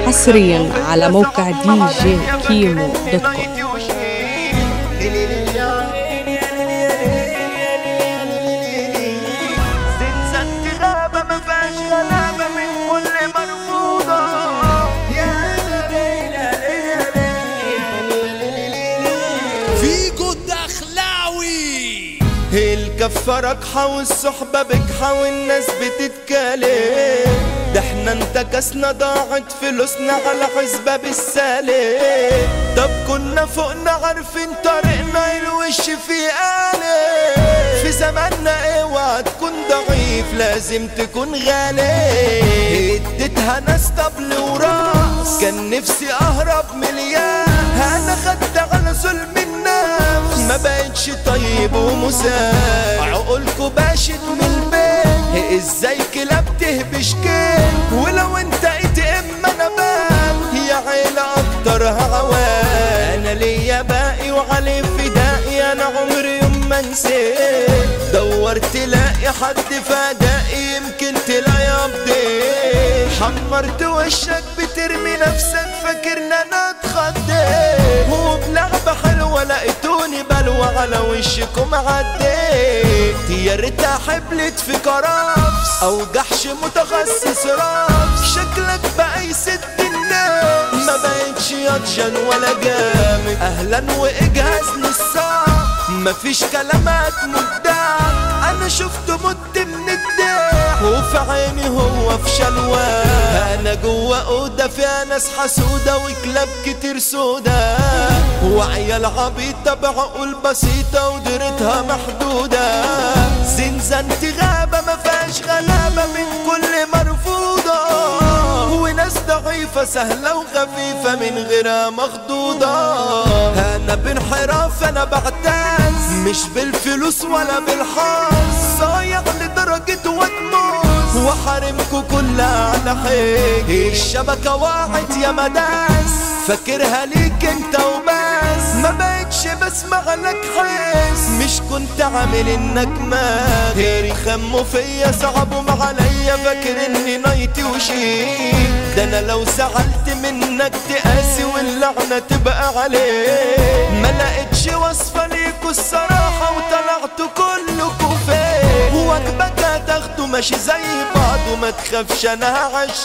حصريا على موقع دي جي كيمو دوت كوم زنزانة غابة ما فيهاش غلابة من كل مرفوضة فيجو الدخلاوي الكفة راكحة والصحبة بجحة والناس بتتكلم ده احنا انتكسنا ضاعت فلوسنا على حسبة بالسالم طب كنا فوقنا عارفين طريقنا الوش فيه قالب في زماننا اوعى تكون ضعيف لازم تكون غالي اديتها ناس طبل وراس كان نفسي اهرب مليان انا خدت على ظلم النفس ما بقتش طيب ومساء عقولكوا باشت من البيت ازاي كلاب تهبش كيل ولو انت اتم انا باب هي عيلة اكتر هوان انا ليا باقي وعلي فدائي انا عمري يوم ما نسيت دورت تلاقي حد فدائي يمكن تلاقي ابديت حمرت وشك بترمي نفسك فاكرنا انا اتخضيت وبلعبة حلوة لقيتوني بلوى على وشكم عديت يا ريتها حبلت في كرفس او جحش متخصص رفس شكلك بقى يسد الناس ما بقتش يطشن ولا جامد اهلا واجهز للصعب مفيش كلامات مبدع انا شفته مت من الضحك وفي عيني هو في شلوى انا جوه اوضه فيها ناس حسوده وكلاب كتير سودا وعيال عبيطه بعقول بسيطه وديرتها محدوده زنزانة غابه ما فيهاش غلابه من كل مرفوضه وناس ضعيفة سهلة وخفيفة من غيرها مخضوضة أنا بانحراف أنا بعتز مش بالفلوس ولا بالحظ صايع لدرجة واتموس وحارمكوا كلها على حيل الشبكة وقعت يا مداس فاكرها ليك انت وبس ما بقتش بسمع لك حس مش كنت عامل انك ماهر خموا فيا صعبوا عليا فاكر اني نايتي وشيك ده انا لو زعلت منك تقاسي واللعنة تبقى عليك ما لقيتش وصفة ليكوا الصراحة وطلعتوا كلكوا فين واجبك هتاخده ماشي زي بعض وما تخافش انا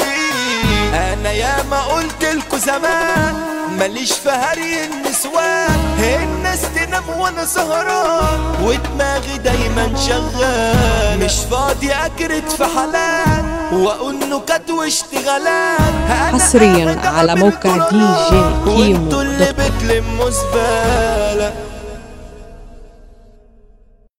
هعشيك انا ياما قلت لكوا زمان ماليش في هري النسوان الناس تنام وانا سهران ودماغي دايما شغال مش فاضي اكرت في حلال واقول نكت واشتغالات أنا حصرياً قاعد على أعمل موقع كورونا DJ كيمو وانتوا اللي دوت كوم. بتلموا زبالة